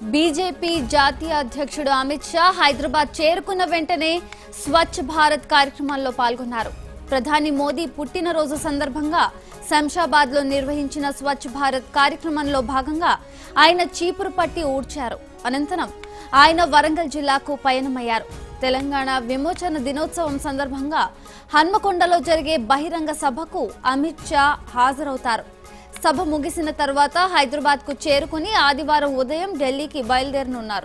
BJP జాతీయ అధ్యక్షుడు అమిత్ షా హైదరాబాద్ చేరుకున్న వెంటనే స్వచ్ఛ భారత్ కార్యక్రమంలో పాల్గొన్నారు ప్రధాని మోదీ పుట్టినరోజు సందర్భంగా శంషాబాద్ లో నిర్వహించిన స్వచ్ఛ భారత్ కార్యక్రమంలో భాగంగా ఆయన చీపురు పట్టి ఊడ్చారు అనంతరం ఆయన వరంగల్ జిల్లాకు పయనమయ్యారు తెలంగాణ విమోచన దినోత్సవం సందర్భంగా హన్మకొండలో జరిగే బహిరంగ సభకు అమిత్ షా హాజరవుతారు సభ ముగిసిన తర్వాత హైదరాబాద్ కు చేరుకుని ఆదివారం ఉదయం ఢిల్లీకి బయలుదేరనున్నారు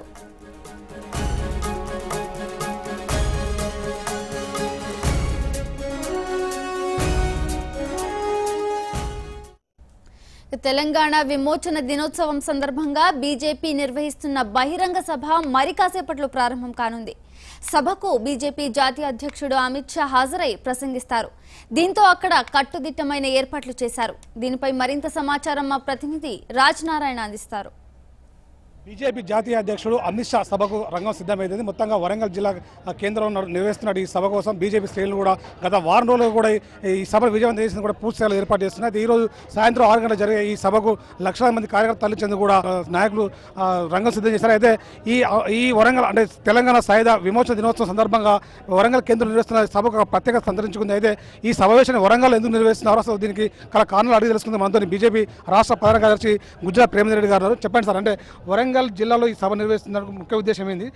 తెలంగాణ విమోచన దినోత్సవం సందర్భంగా బీజేపీ నిర్వహిస్తున్న బహిరంగ సభ మరి కాసేపట్లో ప్రారంభం కానుంది సభకు బీజేపీ జాతీయ అధ్యక్షుడు అమిత్ షా హాజరై ప్రసంగిస్తారు దీంతో అక్కడ కట్టుదిట్టమైన ఏర్పాట్లు చేశారు దీనిపై మరింత సమాచారం మా ప్రతినిధి రాజ్ నారాయణ అందిస్తారు బీజేపీ జాతీయ అధ్యక్షుడు అమిత్ షా సభకు రంగం సిద్ధమైంది మొత్తంగా వరంగల్ జిల్లా ఆ, కేంద్రంలో నడు- నిర్వహిస్తున్న ఈ సభ కోసం బీజేపీ శ్రేణులు కూడా గత వారం రోజులు కూడా ఈ- ఈ సభ విజయవంతం చేసింది కూడా పూర్తి స్థాయిలో ఏర్పాటు చేస్తున్నారు అయితే ఈ రోజు సాయంత్రం ఆరు గంటల జరిగే ఈ సభకు లక్షలాది మంది కార్యకర్తలు తరలించేందుకు కూడా ఆ, నాయకులు ఆ, రంగం సిద్ధం చేశారు అయితే ఈ ఆ, ఈ వరంగల్ అంటే తెలంగాణ సాయుధ విమోచన దినోత్సవం సందర్భంగా వరంగల్ కేంద్రం నిర్వహిస్తున్న సభకు ఒక ప్రత్యేక సంతరించుకుంది అయితే ఈ సమావేశాన్ని వరంగల్ ఎందుకు నిర్వహిస్తున్నారు అసలు దీనికి గల కారణాలు అడిగి తెలుసుకుందాం మనతో బీజేపీ రాష్ట్ర ప్రధాన కార్యదర్శి గుజరాత్ ప్రేమరెడ్డి గారు ఉన్నారు. చెప్పండి సార్ అంటే వరంగల్ జిల్లాలో ఈ సభ నిర్వహిస్తున్న ముఖ్య ఉద్దేశం ఏంది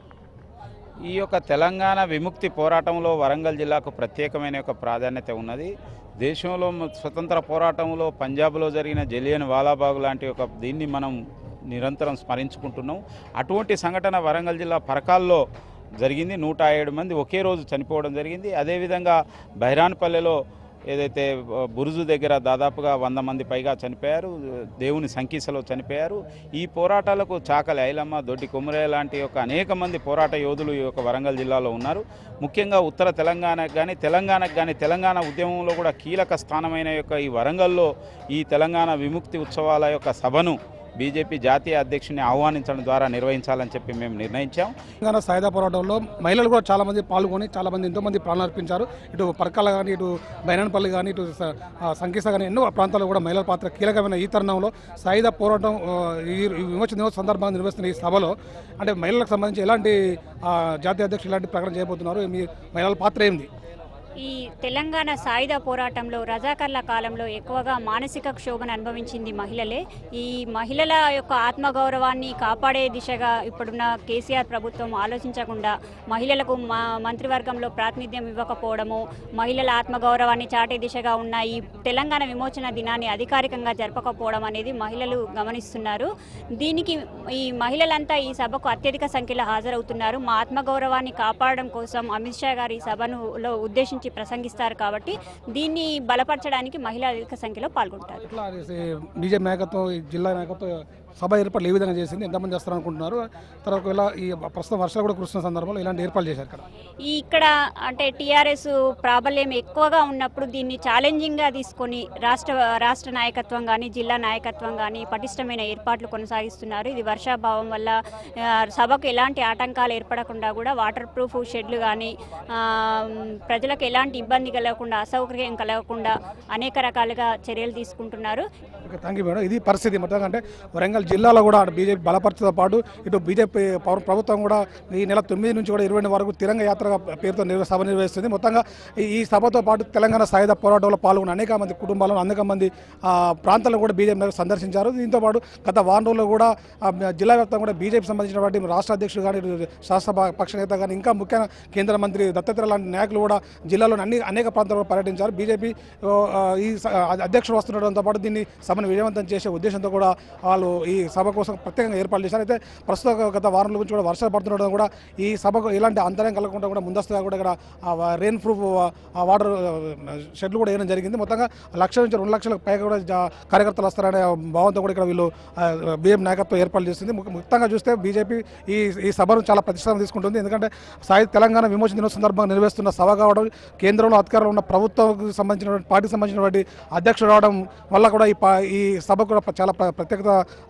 ఈ యొక్క తెలంగాణ విముక్తి పోరాటంలో వరంగల్ జిల్లాకు ప్రత్యేకమైన ఒక ప్రాధాన్యత ఉన్నది దేశంలో మ- స్వతంత్ర పోరాటంలో పంజాబ్లో జరిగిన జలియన్ వాలాబాగ్ లాంటి ఒక దీన్ని మనం నిరంతరం స్మరించుకుంటున్నాం అటువంటి సంఘటన వరంగల్ జిల్లా పరకాల్లో జరిగింది నూట ఏడు మంది ఒకే రోజు చనిపోవడం జరిగింది అదేవిధంగా బైరాన్పల్లెలో ఏదైతే ఆ, బురుజు దగ్గర దాదాపుగా వంద మంది పైగా చనిపోయారు దేవుని సంకీసలో చనిపోయారు ఈ పోరాటాలకు చాకలి ఐలమ్మ దొడ్డి కొమురయ్య లాంటి ఒక అనేక మంది పోరాట యోధులు ఈ యొక్క వరంగల్ జిల్లాలో ఉన్నారు ముఖ్యంగా ఉత్తర తెలంగాణకు కానీ తెలంగాణకు కానీ తెలంగాణ ఉద్యమంలో కూడా కీలక స్థానమైన యొక్క ఈ వరంగల్లో ఈ తెలంగాణ విముక్తి ఉత్సవాల యొక్క సభను బీజేపీ జాతీయ అధ్యక్షుని ఆహ్వానించడం ద్వారా నిర్వహించాలని చెప్పి మేము నిర్ణయించాం తెలంగాణ సాయుధ పోరాటంలో మహిళలు కూడా చాలా మంది పాల్గొని చాలా మంది ఎంతో మంది ప్రాణాలు అర్పించారు ఇటు పరకాల కానీ ఇటు బైనాన్పల్లి కానీ ఇటు స- ఆ, సంకీస కానీ ఎన్నో ప్రాంతాల్లో కూడా మహిళల పాత్ర కీలకమైన ఈ తరుణంలో సాయుధ పోరాటం ఆ, ఈ ఈ విమోచన దినోత్సవ సందర్భంగా నిర్వహిస్తున్న ఈ సభలో అంటే మహిళలకు సంబంధించి ఎలాంటి ఆ, జాతీయ అధ్యక్షులు ఎలాంటి ప్రకటన చేయబోతున్నారు మీ మహిళల పాత్ర ఏంది ఈ తెలంగాణ సాయుధ పోరాటంలో రజాకర్ల కాలంలో ఎక్కువగా మానసిక క్షోభను అనుభవించింది మహిళలే ఈ మహిళల యొక్క ఆత్మగౌరవాన్ని కాపాడే దిశగా ఇప్పుడున్న కేసీఆర్ ప్రభుత్వం ఆలోచించకుండా మహిళలకు మా మంత్రివర్గంలో ప్రాతినిధ్యం ఇవ్వకపోవడము మహిళల ఆత్మగౌరవాన్ని చాటే దిశగా ఉన్న ఈ తెలంగాణ విమోచన దినాన్ని అధికారికంగా జరపకపోవడం అనేది మహిళలు గమనిస్తున్నారు దీనికి ఈ మహిళలంతా ఈ సభకు అత్యధిక సంఖ్యలో హాజరవుతున్నారు మా ఆత్మగౌరవాన్ని కాపాడడం కోసం అమిత్ షా గారు ఈ సభను లో ఉద్దేశించి ప్రసంగిస్తారు కాబట్టి దీన్ని బలపరచడానికి మహిళలు అధిక సంఖ్యలో పాల్గొంటారు ఎట్లా బీజేపీ నాయకత్వం ఈ జిల్లా నాయకత్వం సభ ఏర్పాట్లు ఏ విధంగా చేసింది ఎంతమంది చేస్తారు అనుకుంటున్నారు తర్వాత ఒకవేళ ఈ ప్రస్తుతం వర్షాలు కూడా కురుస్తున్న సందర్భంలో ఇలాంటి ఏర్పాట్లు చేశారు ఇక్కడ ఈ ఇక్కడ అంటే టీఆర్ఎస్ ప్రాబల్యం ఎక్కువగా ఉన్నప్పుడు దీన్ని ఛాలెంజింగ్గా తీసుకొని రాష్ట్ర రాష్ట్ర నాయకత్వం కానీ జిల్లా నాయకత్వం కానీ పటిష్టమైన ఏర్పాట్లు కొనసాగిస్తున్నారు ఇది వర్షాభావం వల్ల ఆ, సభకు ఎలాంటి ఆటంకాలు ఏర్పడకుండా కూడా వాటర్ ప్రూఫ్ షెడ్లు కానీ ఆ, ప్రజలకు ఎలాంటి ఇబ్బంది కలగకుండా అసౌకర్యం కలగకుండా అనేక రకాలుగా చర్యలు తీసుకుంటున్నారు ఓకే థ్యాంక్ యూ మేడం ఇది పరిస్థితి మొత్తంగా అంటే వరంగల్ జిల్లాలో కూడా అటు బీజేపీ బలపరచతో పాటు ఇటు బీజేపీ పౌర- ప్రభుత్వం కూడా ఈ నెల తొమ్మిది నుంచి కూడా ఇరవై వరకు తిరంగ యాత్ర పేరుతో నిర్వ సభ నిర్వహిస్తుంది మొత్తంగా ఈ- ఈ సభతో పాటు తెలంగాణ సాయుధ పోరాటంలో పాల్గొన్న అనేక మంది కుటుంబాలను అనేక మంది ఆ, ప్రాంతాలను కూడా బీజేపీ నాయకులు సందర్శించారు దీంతో పాటు గత వారం రోజుల్లో కూడా ఆ, జిల్లా వ్యాప్తంగా కూడా బీజేపీ సంబంధించినటువంటి రాష్ట్ర అధ్యక్షుడు కానీ ఇటు శాసన పక్ష నేత కానీ ఇంకా ముఖ్యంగా కేంద్ర మంత్రి దత్తాత్రేయ లాంటి నాయకులు కూడా జిల్లాలోని అన్ని అనేక ప్రాంతాల్లో పర్యటించారు బీజేపీ ఓ, ఆ, ఈ స- ఆ, అధ్యక్షుడు వస్తుండడంతో పాటు దీన్ని సభను విజయవంతం చేసే ఉద్దేశంతో కూడా వాళ్ళు ఈ సభ కోసం ప్రత్యేకంగా ఏర్పాటు చేశారు అయితే ప్రస్తుతం గత వారం నుంచి కూడా వర్షాలు పడుతుండడం కూడా ఈ సభకు ఎలాంటి అంతరం కలగకుండా కూడా ముందస్తుగా కూడా ఇక్కడ రెయిన్ ప్రూఫ్ వాటర్ షెడ్లు కూడా వేయడం జరిగింది మొత్తంగా లక్ష నుంచి రెండు లక్షలకు పైగా కూడా జా- కార్యకర్తలు వస్తారనే భావంతో కూడా ఇక్కడ వీళ్ళు బీఎం నాయకత్వం ఏర్పాటు చేసింది ముఖ్య- మొత్తంగా చూస్తే బీజేపీ ఈ ఈ సభను చాలా ప్రతిష్టం తీసుకుంటుంది ఎందుకంటే సాయి తెలంగాణ విమోచన దినోత్సవం సందర్భంగా నిర్వహిస్తున్న సభ కావడం కేంద్రంలో అధికారంలో ఉన్న ప్రభుత్వం సంబంధించిన పార్టీకి సంబంధించినటువంటి అధ్యక్షుడు రావడం వల్ల కూడా ఈ పా- ఈ సభ కూడా ప్ర- చాలా ప్ర- ప్రత్యేకత ఆ,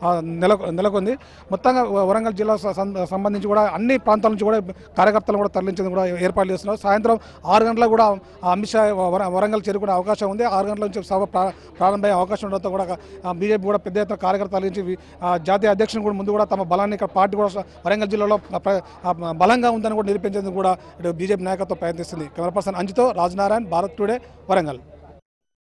ఆ, నెల నెలకొంది మొత్తంగా వ- వరంగల్ జిల్లా స- సం- సంబంధించి కూడా అన్ని ప్రాంతాల నుంచి కూడా కార్యకర్తలు కూడా తరలించేందుకు కూడా ఏర్పాట్లు చేస్తున్నారు సాయంత్రం ఆరు గంటలకు కూడా ఆ అమిత్ షా వర- వరంగల్ చేరుకునే అవకాశం ఉంది ఆరు గంటల నుంచి సభ ప్రా- ప్రారంభమయ్యే అవకాశం ఉండడంతో కూడా బీజేపీ కూడా పెద్ద ఎత్తున కార్యకర్తలు తరలించి వి- ఆ, జాతీయ అధ్యక్షుని కూడా ముందు కూడా తమ బలాన్ని ఇక్కడ పార్టీ కూడా స- వరంగల్ జిల్లాలో ప్ర- ఆ, బలంగా ఉందని కూడా నిరూపించేందుకు కూడా ఇటు బీజేపీ నాయకత్వం ప్రయత్నిస్తుంది కెమెరా పర్సన్ అంజుతో రాజనారాయణ భారత్ టుడే వరంగల్